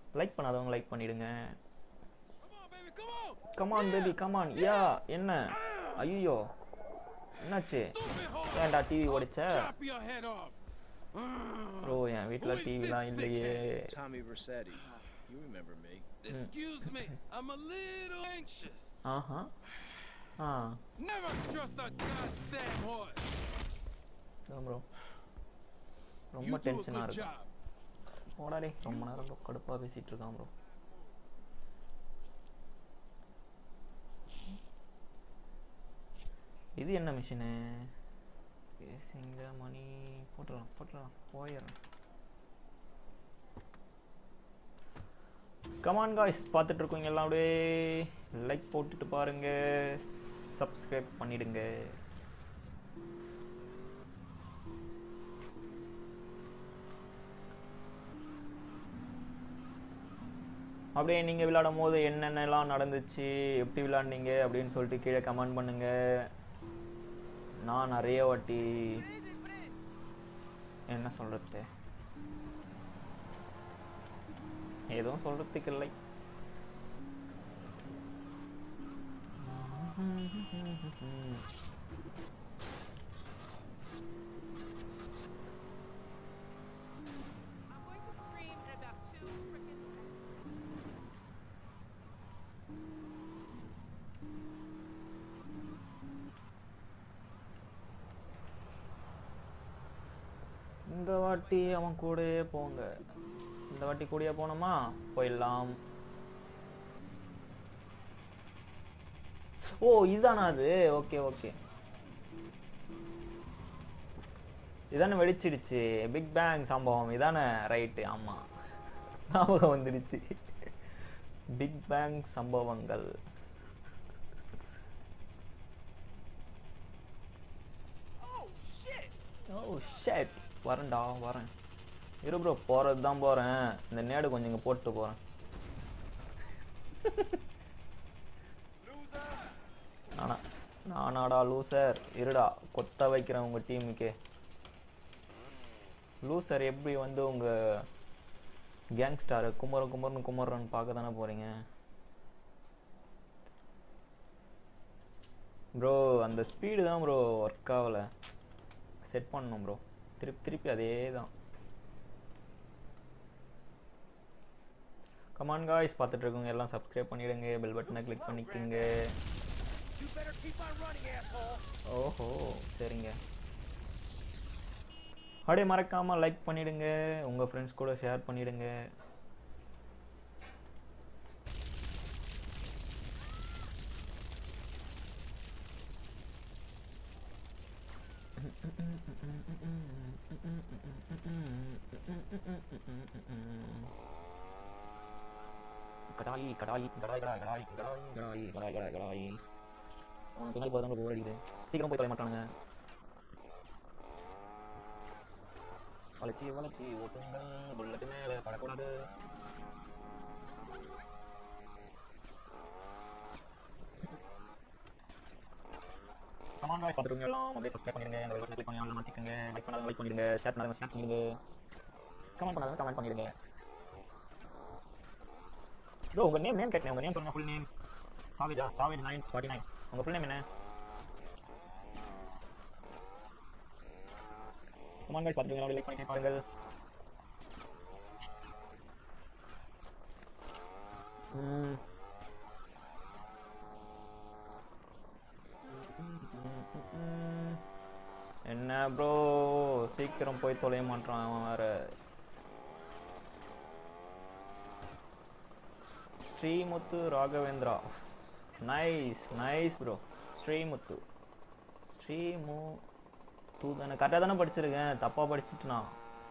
Like பண்ணாதவங்க like பண்ணிடுங்க Come on, baby, come on! Come on baby come on யா என்ன ஐயோ என்னாச்சு Stupid hoe! ஏன்டா டிவி ஓடிச்ச Chop your head off! Bro என் வீட்டில் டிவிலாம் இல்லையே Tommy Versetti. You remember me. Excuse me, I'm a little anxious. ஆஹா ஆ Never trust a goddamn horse. Bro ரொம்ப You do a டென்ஷனாக good இருக்கு job. போடாடே ரொம்ப நேரம் bro கடுப்பாக பேசிகிட்டு இருக்கான் ப்ரோ இது என்ன மிஷினு பேசிங்க மணி போட்டுடலாம் போட்டுடலாம் போயிடலாம் கமான் காய்ஸ் பார்த்துட்டு இருக்கோங்க எல்லாம் அப்படியே லைக் போட்டுட்டு பாருங்க சப்ஸ்கிரைப் பண்ணிடுங்க அப்படியே நீங்கள் விளையாடும் போது என்னென்னலாம் நடந்துச்சு எப்படி விளையாண்டீங்க அப்படின்னு சொல்லிட்டு கீழே கமெண்ட் பண்ணுங்க நான் நிறைய வாட்டி என்ன சொல்கிறது எதுவும் சொல்கிறதுக்கு இல்லை I'm going to scream in about two freaking seconds. இந்த வாட்டி அவன் கூடயே போங்க இந்த வாட்டி கூடயே போனோமா போயிடலாம் ஓ இதுதானா அது ஓகே ஓகே இதானே வெடிச்சிடுச்சு பிக் பேங் சம்பவம் இதானே ரைட்டு ஆமாம் ஞாபகம் வந்துடுச்சு பிக் பேங் சம்பவங்கள் ஓ ஷேட் வரேன்டா வரேன் இரு ப்ரோ போகிறது தான் போகிறேன் இந்த நேடு கொஞ்சம் இங்கே போட்டு போகிறேன் நானா நானாடா லூசர் இருடா கொத்த வைக்கிறேன் உங்கள் டீமுக்கு லூசர் எப்படி வந்து உங்கள் கேங்ஸ்டார் குமர குமரன் குமரன் பார்க்க தானே போகிறீங்க ப்ரோ அந்த ஸ்பீடு தான் ப்ரோ ஒர்க் ஆகலை செட் பண்ணணும் ப்ரோ திருப்பி திருப்பி அதே தான் கமான் காய்ஸ் பார்த்துட்டு இருக்கவங்க எல்லாம் சப்ஸ்கிரைப் பண்ணிடுங்க பெல் பட்டனை கிளிக் பண்ணிக்கோங்க You better keep on running, asshole. ஓஹோ சரிங்க அப்படியே மறக்காம லைக் பண்ணிடுங்க உங்க ஃப்ரெண்ட்ஸ் கூட ஷேர் பண்ணிடுங்க கடாயி கடாயி கடாய் கடாய் கடாய் கடாய் கடாய் கடாய் கடாய் கடாய் அவன் பின்னாடி போதான் போர் அடிக்குது சீக்கிரம் போய் தொலை மாட்டானுங்க வளர்ச்சி வளர்ச்சி ஓட்டுங்கள் புல்லட்டு மேலே படக்கூடாது கமான் காய்ஸ் பார்த்துருங்க எல்லாம் அப்படியே சப்ஸ்கிரைப் பண்ணிடுங்க இந்த பட்டன் கிளிக் பண்ணி ஆன்ல மாற்றிக்கோங்க லைக் பண்ணாத லைக் பண்ணிடுங்க ஷேர் பண்ணாத ஷேர் பண்ணிடுங்க கமெண்ட் பண்ணாத கமெண்ட் பண்ணிடுங்க ப்ரோ உங்கள் நேம் நேம் கேட்டேன் உங்கள் நேம் சொல்லுங்கள் ஃபுல் நேம் சாவேஜா சாவேஜ் நைன் ஃபார்ட்டி நைன் உங்கள் ஃபுல் நேம் என்ன கமான் காய்ஸ் பார்த்துருங்க லைக் பண்ணி பாருங்கள் ம். என்ன ப்ரோ சீக்கிரம் போய் தொலைய மாட்டான் அவன் வேற Srimuthu Raghavendra nice nice bro Srimuthu Srimuthu தானே கரெக்டாக தானே படிச்சிருக்கேன் தப்பாக படிச்சுட்டுனா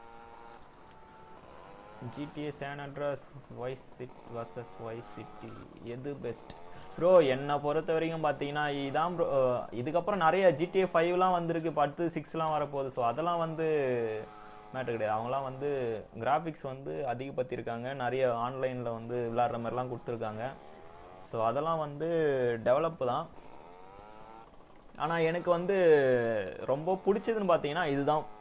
GTA San Andreas vice city versus vice city எது பெஸ்ட் ப்ரோ என்னை பொறுத்த வரைக்கும் பார்த்தீங்கன்னா இதான் ப்ரோ இதுக்கப்புறம் நிறைய ஜிடிஏ ஃபைவ்லாம் வந்திருக்கு இப்போ அடுத்து சிக்ஸ்லாம் வரப்போகுது ஸோ அதெல்லாம் வந்து மேட்டர் கிடையாது அவங்களாம் வந்து கிராஃபிக்ஸ் வந்து அதிகப்படுத்தியிருக்காங்க நிறைய ஆன்லைனில் வந்து விளாட்ற மாதிரிலாம் கொடுத்துருக்காங்க ஸோ அதெல்லாம் வந்து டெவலப்பு தான் ஆனால் எனக்கு வந்து ரொம்ப பிடிச்சதுன்னு பார்த்தீங்கன்னா இதுதான்